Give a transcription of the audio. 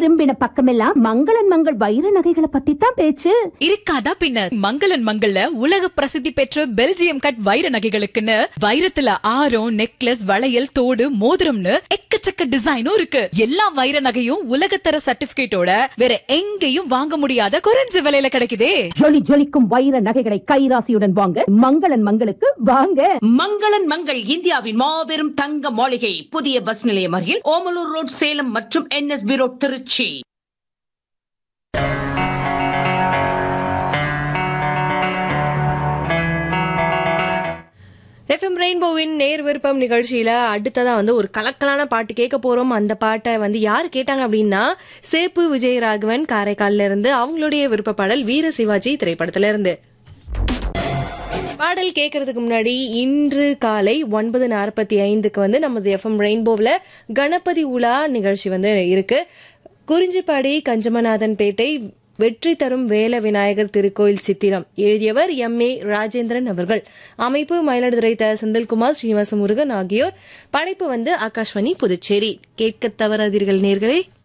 திரும்பின பக்கமெல்லாம் மங்களன் மங்கள் வைர நகைகளை பத்தி தான் பேச்சு இருக்காதா பின்ன மங்களன் மங்கள்ல உலக பிரசித்தி பெற்ற பெல்ஜியம் கட் வைர நகைகளுக்குன்னு வைரத்துல ஆரம் நெக்லஸ் வளையல் தோடு மோதிரம்னு எக்கச்சக்க டிசைனும் இருக்கு எல்லா வைர நகையும் உலகத்தர சர்டிபிகேட்டோட வேற எங்கேயும் வாங்க முடியாத குறைஞ்ச விலையில கிடைக்குதே ஜொலி ஜொலிக்கும் வைர நகைகளை கைராசியுடன் வாங்க மங்களன் மங்களுக்கு வாங்க மங்களன் மங்கள் இந்தியாவின் மாபெரும் தங்க மாளிகை புதிய பஸ் நிலையம் அருகில் ஓமலூர் ரோட் சேலம் மற்றும் என்எஸ்பி ரோட் திருச்சி எஃப்எம் ரெயின்போவின் நேர் விருப்பம் நிகழ்ச்சியில அடுத்ததா வந்து ஒரு கலக்கலான பாட்டு கேட்க போறோம் அந்த பாட்டை வந்து யார் கேட்டாங்க அப்படின்னா சேப்பு விஜயராகவன் காரைக்கால்ல இருந்து அவங்களுடைய விருப்ப பாடல் வீர சிவாஜி திரைப்படத்துல இருந்து பாடல் கேட்கறதுக்கு முன்னாடி இன்று காலை ஒன்பது நாற்பத்தி ஐந்துக்கு வந்து நமது எஃப்எம் ரெயின்போவில் கணபதி உலா நிகழ்ச்சி வந்து இருக்கு குறிஞ்சிப்பாடி கஞ்சமநாதன் பேட்டை வெற்றி தரும் வேல விநாயகர் திருக்கோயில் சித்திரம் எழுதியவர் எம் ஏ ராஜேந்திரன் அவர்கள் அமைப்பு மயிலாடுதுறை த செந்தில்குமார் ஸ்ரீனிவாச முருகன் ஆகியோர் படைப்பு வந்து ஆகாஷ்வாணி புதுச்சேரி கேட்க தவறாதீர்கள் நேர்களே